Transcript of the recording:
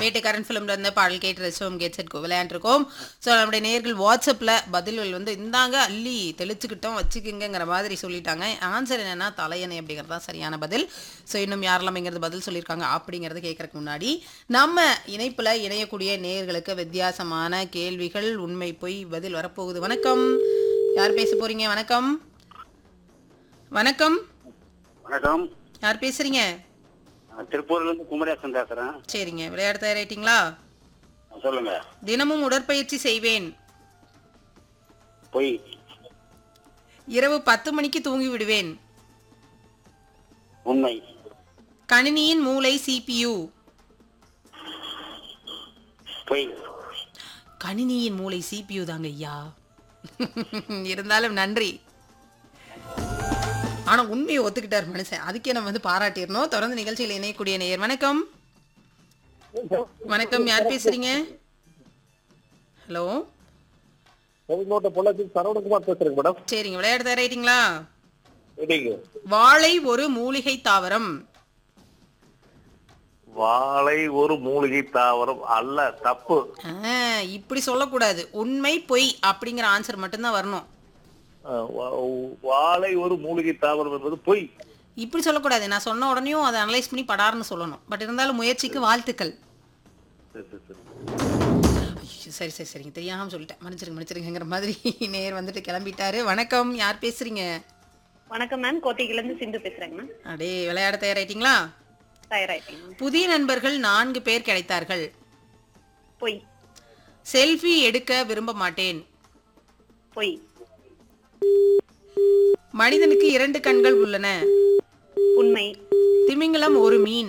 வேட்டை கரண்ட் ஃபிலிம்ல இருந்து பாடல் கேட்டு ரசிச்சோம் கேட் செட் விளையாண்டுருக்கோம் ஸோ நம்முடைய நேர்கள் வாட்ஸ்அப்பில் பதில்கள் வந்து இந்தாங்க அள்ளி தெளிச்சுக்கிட்டோம் வச்சுக்கிங்கிற மாதிரி சொல்லிட்டாங்க ஆன்சர் என்னன்னா தலையணை அப்படிங்கிறது தான் சரியான பதில் ஸோ இன்னும் யாரெல்லாம் இங்கிறது பதில் சொல்லியிருக்காங்க அப்படிங்கிறத கேட்கறதுக்கு முன்னாடி நம்ம இணைப்பில் இணையக்கூடிய நேர்களுக்கு வித்தியாசமான கேள்விகள் உண்மை பொய் பதில் வரப்போகுது வணக்கம் யார் பேச போறீங்க வணக்கம் வணக்கம் வணக்கம் யார் பேசுறீங்க நான் திருப்பூர்ல இருந்து குமரேசன் பேசுறேன் சரிங்க விளையாட தயாராயிட்டீங்களா சொல்லுங்க தினமும் உடற்பயிற்சி செய்வேன் பொய் இரவு பத்து மணிக்கு தூங்கி விடுவேன் உண்மை கணினியின் மூளை சிபியு பொய் கணினியின் மூளை சிபியு தாங்க ஐயா இருந்தாலும் நன்றி ஆனா உண்மையை ஒத்துக்கிட்டார் மனுஷன் அதுக்கே நம்ம வந்து பாராட்டிடணும் தொடர்ந்து நிகழ்ச்சியில் இணையக்கூடிய நேயர் வணக்கம் வணக்கம் யார் பேசுறீங்க ஹலோ கோவில்கோட்டை பொள்ளாச்சி சரவணகுமார் பேசுறேங்க மேடம் சரிங்க விளையாட தயாராயிட்டீங்களா சரிங்க வாழை ஒரு மூலிகை தாவரம் வாழை ஒரு மூலிகை தாவரம் அல்ல தப்பு ஆ, இப்படி சொல்லக்கூடாது உண்மை பொய் அப்படிங்கிற ஆன்சர் மட்டும்தான் வரணும் அஹ் வா- வாழை ஒரு மூலிகை தாவரம் என்பது பொய் இப்படி சொல்லக்கூடாது நான் சொன்ன உடனேயும் அதை அனலைஸ் பண்ணி படார்னு சொல்லணும் பட் இருந்தாலும் முயற்சிக்கு வாழ்த்துக்கள் சரி, சரி, சரி. ஐயோ, சரி சரி சரிங்க தெரியாம சொல்லிட்டேன் மன்னிச்சிருங்க மன்னிச்சிருங்கிற மாதிரி நேர் வந்துட்டு கிளம்பிட்டாரு வணக்கம் யார் பேசுறீங்க வணக்கம் மேம் கோட்டையில இருந்து சிந்து பேசுறேங்க மேம் அடே விளையாட தயாராயிட்டீங்களா தயாராயிட்டீங்க மேம் புதிய நண்பர்கள் நான்கு பேர் கிடைத்தார்கள் பொய் செல்ஃபி எடுக்க விரும்ப மாட்டேன் பொய் மனிதனுக்கு இரண்டு கண்கள் உள்ளன உண்மை திமிங்கலம் ஒரு மீன்